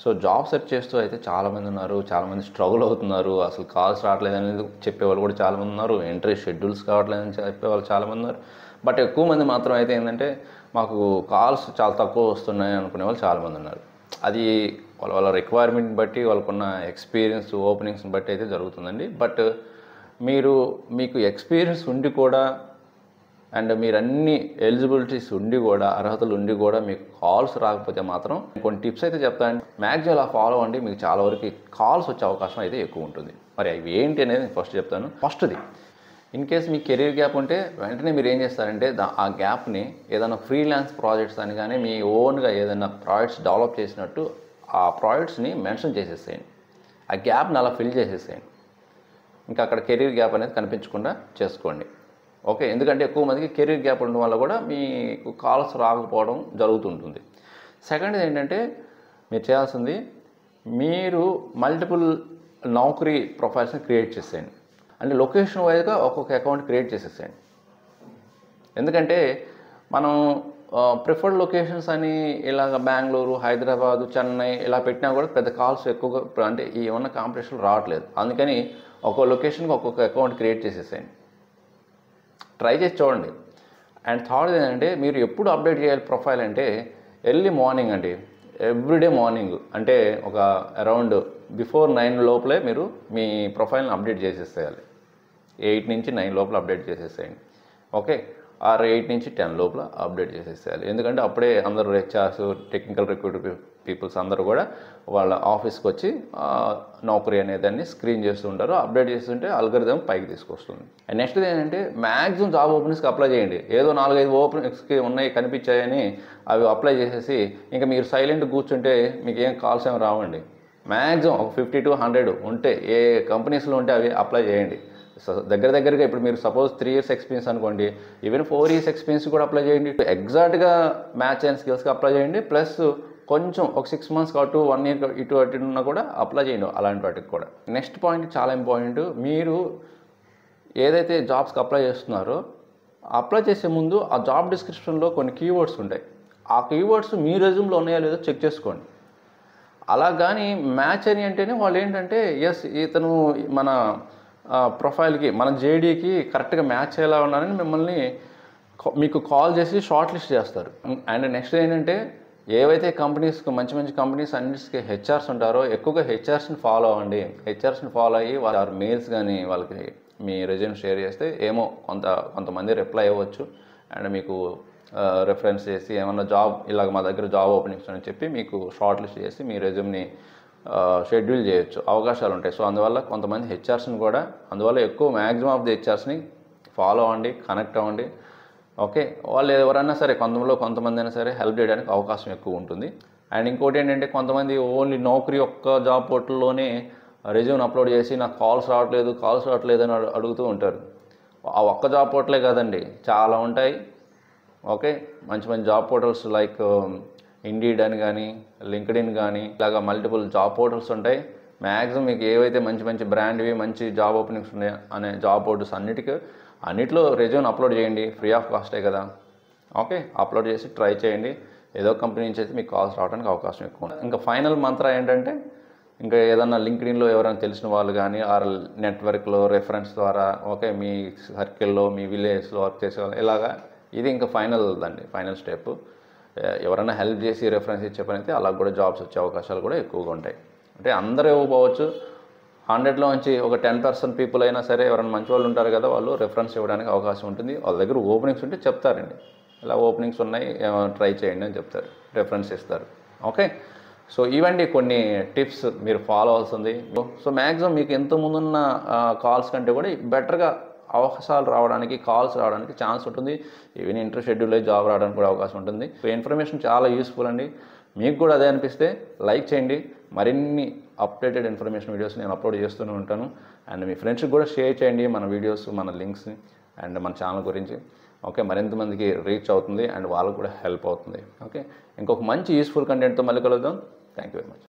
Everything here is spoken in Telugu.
సో జాబ్ సెర్చ్ చేస్తూ అయితే చాలామంది ఉన్నారు చాలామంది స్ట్రగుల్ అవుతున్నారు అసలు కాల్స్ రావట్లేదు అనేది చెప్పేవాళ్ళు కూడా చాలామంది ఉన్నారు ఎంట్రీ షెడ్యూల్స్ కావట్లేదని చెప్పేవాళ్ళు చాలామంది ఉన్నారు బట్ ఎక్కువ మంది మాత్రం అయితే ఏంటంటే మాకు కాల్స్ చాలా తక్కువ వస్తున్నాయి అనుకునే వాళ్ళు చాలామంది ఉన్నారు అది వాళ్ళ వాళ్ళ రిక్వైర్మెంట్ బట్టి వాళ్ళకున్న ఎక్స్పీరియన్స్ ఓపెనింగ్స్ని బట్టి అయితే జరుగుతుందండి బట్ మీరు మీకు ఎక్స్పీరియన్స్ ఉండి కూడా అండ్ మీరు అన్ని ఎలిజిబిలిటీస్ ఉండి కూడా అర్హతలు ఉండి కూడా మీకు కాల్స్ రాకపోతే మాత్రం కొన్ని టిప్స్ అయితే చెప్తాను మ్యాక్సిమం అలా ఫాలో అండి మీకు చాలా వరకు కాల్స్ వచ్చే అవకాశం అయితే ఎక్కువ ఉంటుంది మరి అవి ఏంటి అనేది నేను ఫస్ట్ చెప్తాను ఫస్ట్ది ఇన్ కేస్ మీ కెరీర్ గ్యాప్ ఉంటే వెంటనే మీరు ఏం చేస్తారంటే దా ఆ గ్యాప్ని ఏదైనా ఫ్రీలాన్స్ ప్రాజెక్ట్స్ అని కానీ మీ ఓన్గా ఏదైనా ప్రాజెక్ట్స్ డెవలప్ చేసినట్టు ఆ ప్రాజెక్ట్స్ని మెన్షన్ చేసేసేయండి ఆ గ్యాప్ని అలా ఫిల్ చేసేసేయండి ఇంకా అక్కడ కెరీర్ గ్యాప్ అనేది కనిపించకుండా చేసుకోండి ఓకే ఎందుకంటే ఎక్కువ మందికి కెరీర్ గ్యాప్ ఉండడం వల్ల కూడా మీకు కాల్స్ రాకపోవడం జరుగుతుంటుంది సెకండ్ ఏంటంటే మీరు చేయాల్సింది మీరు మల్టిపుల్ నౌకరీ ప్రొఫైల్స్ని క్రియేట్ చేసేయండి అంటే లొకేషన్ వైజ్గా ఒక్కొక్క అకౌంట్ క్రియేట్ చేసేసేయండి ఎందుకంటే మనం ప్రిఫర్డ్ లొకేషన్స్ అని ఇలాగ బెంగళూరు హైదరాబాద్ చెన్నై ఇలా పెట్టినా కూడా పెద్ద కాల్స్ ఎక్కువగా అంటే ఈ ఉన్న కాంపిటీషన్ రావట్లేదు అందుకని ఒక్కో లొకేషన్కి ఒక్కొక్క అకౌంట్ క్రియేట్ చేసేసేయండి ట్రై చేసి చూడండి అండ్ థర్డ్ ఏంటంటే మీరు ఎప్పుడు అప్డేట్ చేయాలి ప్రొఫైల్ అంటే ఎర్లీ మార్నింగ్ అండి ఎవ్రీడే మార్నింగ్ అంటే ఒక అరౌండ్ బిఫోర్ నైన్ లోపలే మీరు మీ ప్రొఫైల్ని అప్డేట్ చేసేసేయాలి ఎయిట్ నుంచి నైన్ లోపల అప్డేట్ చేసేసేయండి ఓకే ఆర్ ఎయిట్ నుంచి టెన్ లోపల అప్డేట్ చేసేసేయాలి ఎందుకంటే అప్పుడే అందరూ హెచ్ఆర్స్ టెక్నికల్ రిక్రూటర్ పీపుల్స్ అందరూ కూడా వాళ్ళ ఆఫీస్కి వచ్చి ఆ, నౌకరీ అనేదాన్ని స్క్రీన్ చేస్తూ ఉంటారు అప్డేట్ చేస్తుంటే అల్గరిథం పైకి తీసుకొస్తుంది అండ్ నెక్స్ట్ ఏంటంటే మ్యాక్సిమం జాబ్ ఓపెనింగ్స్కి అప్లై చేయండి ఏదో నాలుగైదు ఓపెనింగ్స్కి ఉన్నాయి కనిపించాయని అవి అప్లై చేసేసి ఇంకా మీరు సైలెంట్ కూర్చుంటే మీకు ఏం కాల్స్ ఏమి రావండి మ్యాక్సిమం ఒక ఫిఫ్టీ టు హండ్రెడ్ ఉంటే ఏ కంపెనీస్లో ఉంటే అవి అప్లై చేయండి సో దగ్గర దగ్గరగా ఇప్పుడు మీరు సపోజ్ త్రీ ఇయర్స్ ఎక్స్పీరియన్స్ అనుకోండి ఈవెన్ ఫోర్ ఇయర్స్ ఎక్స్పీరియన్స్ కూడా అప్లై చేయండి ఎగ్జాక్ట్గా మ్యాచ్ అయిన స్కిల్స్కి అప్లై చేయండి ప్లస్ కొంచెం ఒక సిక్స్ మంత్స్ అటు వన్ ఇయర్ ఇటు అటు ఉన్నా కూడా అప్లై చేయండి అలాంటి వాటికి కూడా నెక్స్ట్ పాయింట్ చాలా ఇంపార్టెంట్ మీరు ఏదైతే జాబ్స్కి అప్లై చేస్తున్నారో అప్లై చేసే ముందు ఆ జాబ్ డిస్క్రిప్షన్లో కొన్ని కీవర్డ్స్ ఉంటాయి ఆ కీవర్డ్స్ మీ రెజ్యూమ్లో ఉన్నాయో లేదో చెక్ చేసుకోండి అలా కానీ మ్యాచ్ అని అంటేనే వాళ్ళు ఏంటంటే ఎస్ ఇతను మన ఆ, ప్రొఫైల్కి మన జేడీకి కరెక్ట్గా మ్యాచ్ అయ్యేలా ఉన్నారని మిమ్మల్ని కా- మీకు కాల్ చేసి షార్ట్ లిస్ట్ చేస్తారు అండ్ నెక్స్ట్ ఏంటంటే ఏవైతే కంపెనీస్కి మంచి మంచి కంపెనీస్ అన్నిటికి హెచ్ఆర్స్ ఉంటారో ఎక్కువగా హెచ్ఆర్స్ని ఫాలో అవ్వండి హెచ్ఆర్స్ని ఫాలో అయ్యి వాళ్ళ మెయిల్స్ కానీ వాళ్ళకి మీ రెజ్యూమ్ షేర్ చేస్తే ఏమో కొంత కొంతమంది రిప్లై అవ్వచ్చు అండ్ మీకు రెఫరెన్స్ చేసి ఏమన్నా జాబ్ ఇలాగ మా దగ్గర జాబ్ ఓపెనింగ్స్ అని చెప్పి మీకు షార్ట్ లిస్ట్ చేసి మీ రెజ్యూమ్ని షెడ్యూల్ చేయొచ్చు అవకాశాలు ఉంటాయి సో అందువల్ల కొంతమంది హెచ్ఆర్స్ని కూడా అందువల్ల ఎక్కువ మ్యాక్సిమం ఆఫ్ ది హెచ్ఆర్స్ని ఫాలో అవ్వండి కనెక్ట్ అవ్వండి ఓకే వాళ్ళు ఎవరైనా సరే కొంతమందిలో కొంతమంది అయినా సరే హెల్ప్ చేయడానికి అవకాశం ఎక్కువ ఉంటుంది అండ్ ఇంకోటి ఏంటంటే కొంతమంది ఓన్లీ నౌకరీ ఒక్క జాబ్ పోర్టల్లోనే రెజ్యూమ్ అప్లోడ్ చేసి నాకు కాల్స్ రావట్లేదు కాల్స్ రావట్లేదు అని అడు- అడుగుతూ ఉంటారు ఆ ఒక్క జాబ్ పోర్టలే కాదండి చాలా ఉంటాయి ఓకే మంచి మంచి జాబ్ పోర్టల్స్ లైక్ ఇండీడ్ అని కానీ లింక్డ్ఇన్ కానీ ఇలాగా మల్టిపుల్ జాబ్ పోర్టల్స్ ఉంటాయి మ్యాక్సిమం మీకు ఏవైతే మంచి మంచి బ్రాండ్వి మంచి జాబ్ ఓపెనింగ్స్ ఉన్నాయి అనే జాబ్ పోర్టల్స్ అన్నిటికీ అన్నిట్లో రెజ్యూమ్ అప్లోడ్ చేయండి ఫ్రీ ఆఫ్ కాస్టే కదా ఓకే అప్లోడ్ చేసి ట్రై చేయండి ఏదో కంపెనీ నుంచి అయితే మీకు కాల్స్ రావడానికి అవకాశం ఎక్కువ ఉంది ఇంకా ఫైనల్ మంత్ర ఏంటంటే ఇంకా ఏదన్నా లింక్డ్ఇన్లో ఎవరైనా తెలిసిన వాళ్ళు కానీ ఆర్ నెట్వర్క్లో రెఫరెన్స్ ద్వారా ఓకే మీ సర్కిల్లో మీ విలేజ్లో వర్క్ చేసే వాళ్ళు ఇలాగా ఇది ఇంకా ఫైనల్ అండి ఫైనల్ స్టెప్ ఎవరైనా హెల్ప్ చేసి రెఫరెన్స్ ఇచ్చే పని అయితే అలా కూడా జాబ్స్ వచ్చే అవకాశాలు కూడా ఎక్కువగా ఉంటాయి అంటే అందరూ ఇవ్వకపోవచ్చు హండ్రెడ్లో నుంచి ఒక టెన్ పర్సెంట్ పీపుల్ అయినా సరే ఎవరైనా మంచి వాళ్ళు ఉంటారు కదా వాళ్ళు రెఫరెన్స్ ఇవ్వడానికి అవకాశం ఉంటుంది వాళ్ళ దగ్గర ఓపెనింగ్స్ ఉంటే చెప్తారండి ఇలా ఓపెనింగ్స్ ఉన్నాయి ట్రై చేయండి అని చెప్తారు రెఫరెన్స్ ఇస్తారు ఓకే సో ఇవండి కొన్ని టిప్స్ మీరు ఫాలో అవ్వాల్సింది సో మ్యాక్సిమం మీకు ఎంత ముందున్న కాల్స్ కంటే కూడా బెటర్గా అవకాశాలు రావడానికి కాల్స్ రావడానికి ఛాన్స్ ఉంటుంది ఈవెన్ ఇంటర్ షెడ్యూల్ జాబ్ రావడానికి కూడా అవకాశం ఉంటుంది సో ఇన్ఫర్మేషన్ చాలా యూస్ఫుల్ అండి మీకు కూడా అదే అనిపిస్తే లైక్ చేయండి మరిన్ని అప్డేటెడ్ ఇన్ఫర్మేషన్ వీడియోస్ నేను అప్లోడ్ చేస్తూనే ఉంటాను అండ్ మీ ఫ్రెండ్స్కి కూడా షేర్ చేయండి మన వీడియోస్ మన లింక్స్ని అండ్ మన ఛానల్ గురించి ఓకే మరింత మందికి రీచ్ అవుతుంది అండ్ వాళ్ళకు కూడా హెల్ప్ అవుతుంది ఓకే ఇంకొక మంచి యూస్ఫుల్ కంటెంట్తో మళ్ళీ కలుద్దాం థ్యాంక్ యూ వెరీ మచ్